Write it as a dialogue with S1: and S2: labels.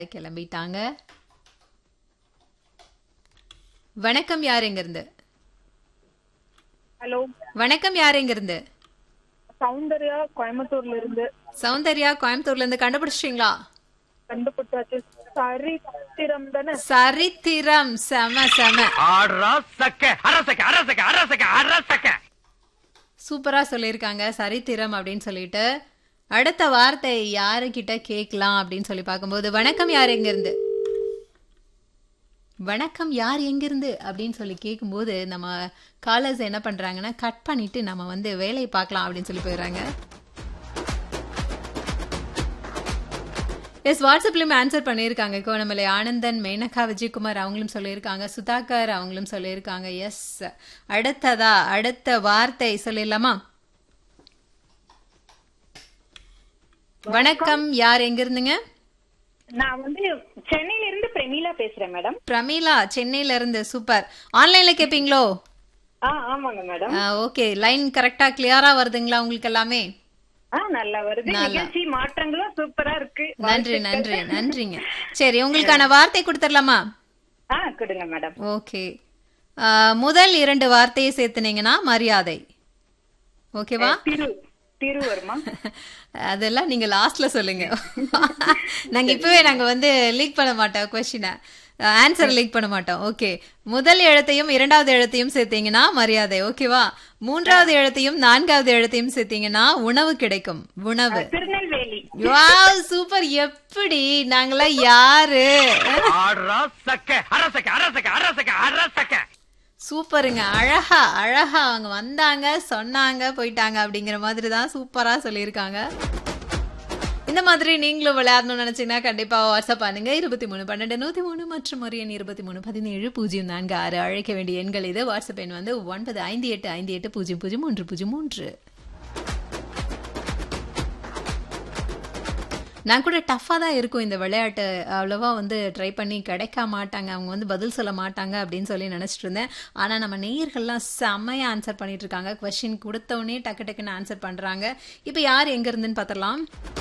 S1: கிளம்பிட்டாங்க வணக்கம் யார் எங்கிருந்து
S2: ஹலோ
S1: வணக்கம் யார் எங்கிருந்து
S2: சௌந்தர்யா கோயம்புத்தூர்ல இருந்து
S1: சௌந்தர்யா கோயம்புத்தூர்ல இருந்து கண்டுபிடிச்சிட்டீங்களா
S2: கண்டுபிடிச்சாச்சு சரித்திரம் தானே
S1: சரித்திரம் செம செம
S3: ஆடுறா சக்க அரசக்க அரசக்க அரசக்க அரசக்க
S1: சூப்பரா சொல்லியிருக்காங்க சரித்திரம் அப்படின்னு சொல்லிட்டு அடுத்த வார்த்தை யாருக்கிட்ட கேட்கலாம் அப்படின்னு சொல்லி பார்க்கும்போது வணக்கம் யார் எங்கிருந்து வணக்கம் யார் எங்கிருந்து அப்படின்னு சொல்லி கேட்கும்போது நம்ம காலர்ஸ் என்ன பண்றாங்கன்னா கட் பண்ணிட்டு நம்ம வந்து வேலையை பார்க்கலாம் அப்படின்னு சொல்லி போயிடுறாங்க எஸ் வாட்ஸ்அப்லயும் ஆன்சர் பண்ணியிருக்காங்க கோணமலை ஆனந்தன் மேனகா விஜயகுமார் அவங்களும் சொல்லியிருக்காங்க சுதாகர் அவங்களும் சொல்லியிருக்காங்க எஸ் அடுத்ததா அடுத்த வார்த்தை சொல்லிடலாமா வணக்கம் யார் எங்க இருந்துங்க
S2: நான் வந்து சென்னையில இருந்து பிரமீளா பேசுறேன் மேடம்
S1: பிரமீளா சென்னையில இருந்து சூப்பர் ஆன்லைன்ல கேப்பீங்களோ
S2: ஆ ஆமாங்க மேடம்
S1: ஓகே லைன் கரெக்டா கிளியரா வருதுங்களா உங்களுக்கு எல்லாமே
S2: ஆ நல்லா வருது நிகழ்ச்சி மாற்றங்களும் சூப்பரா இருக்கு
S1: நன்றி நன்றி நன்றிங்க சரி உங்களுக்கான வார்த்தை கொடுத்துடலாமா
S2: ஆ கொடுங்க மேடம்
S1: ஓகே முதல் இரண்டு வார்த்தையை சேர்த்துனீங்கன்னா மரியாதை ஓகேவா
S2: திரு திரு வருமா
S1: அதெல்லாம் நீங்க லாஸ்ட்ல சொல்லுங்க நாங்க இப்பவே நாங்க வந்து லீக் பண்ண மாட்டோம் கொஸ்டினை ஆன்சர் லீக் பண்ண மாட்டோம் ஓகே முதல் எழுத்தையும் இரண்டாவது எழுத்தையும் சேர்த்தீங்கன்னா மரியாதை ஓகேவா மூன்றாவது எழுத்தையும் நான்காவது எழுத்தையும் சேர்த்தீங்கன்னா உணவு கிடைக்கும் உணவு
S2: திருநெல்வேலி
S1: வாவ் சூப்பர் எப்படி நாங்களாம் யாரு
S3: ஆடுறா சக்க அரசக்க அரசக்க அரசக்க அரசக்க
S1: சூப்பருங்க அழகா அழகா அவங்க வந்தாங்க சொன்னாங்க போயிட்டாங்க அப்படிங்கிற மாதிரி தான் சூப்பரா சொல்லியிருக்காங்க இந்த மாதிரி நீங்களும் விளையாடணும்னு நினைச்சீங்கன்னா கண்டிப்பா வாட்ஸ்அப் பண்ணுங்க இருபத்தி மூணு பன்னெண்டு நூத்தி மூணு மற்றும் ஒரு எண் இருபத்தி மூணு பதினேழு பூஜ்ஜியம் நான்கு ஆறு அழைக்க வேண்டிய எண்கள் இது வாட்ஸ்அப் எண் வந்து ஒன்பது ஐந்து எட்டு ஐந்து எட்டு பூஜ்ஜியம் பூஜ்ஜியம் மூன்று பூஜ்ஜியம் மூன்று நான் கூட டஃப்பாக தான் இருக்கும் இந்த விளையாட்டு அவ்வளோவா வந்து ட்ரை பண்ணி கிடைக்க மாட்டாங்க அவங்க வந்து பதில் சொல்ல மாட்டாங்க அப்படின்னு சொல்லி நினச்சிட்டு இருந்தேன் ஆனால் நம்ம நேயர்கள்லாம் செம்மையாக ஆன்சர் பண்ணிட்டு இருக்காங்க கொஷின் கொடுத்தவொடனே டக்கு டக்குன்னு ஆன்சர் பண்ணுறாங்க இப்போ யார் எங்கே இருந்துன்னு பார்த்துடலாம்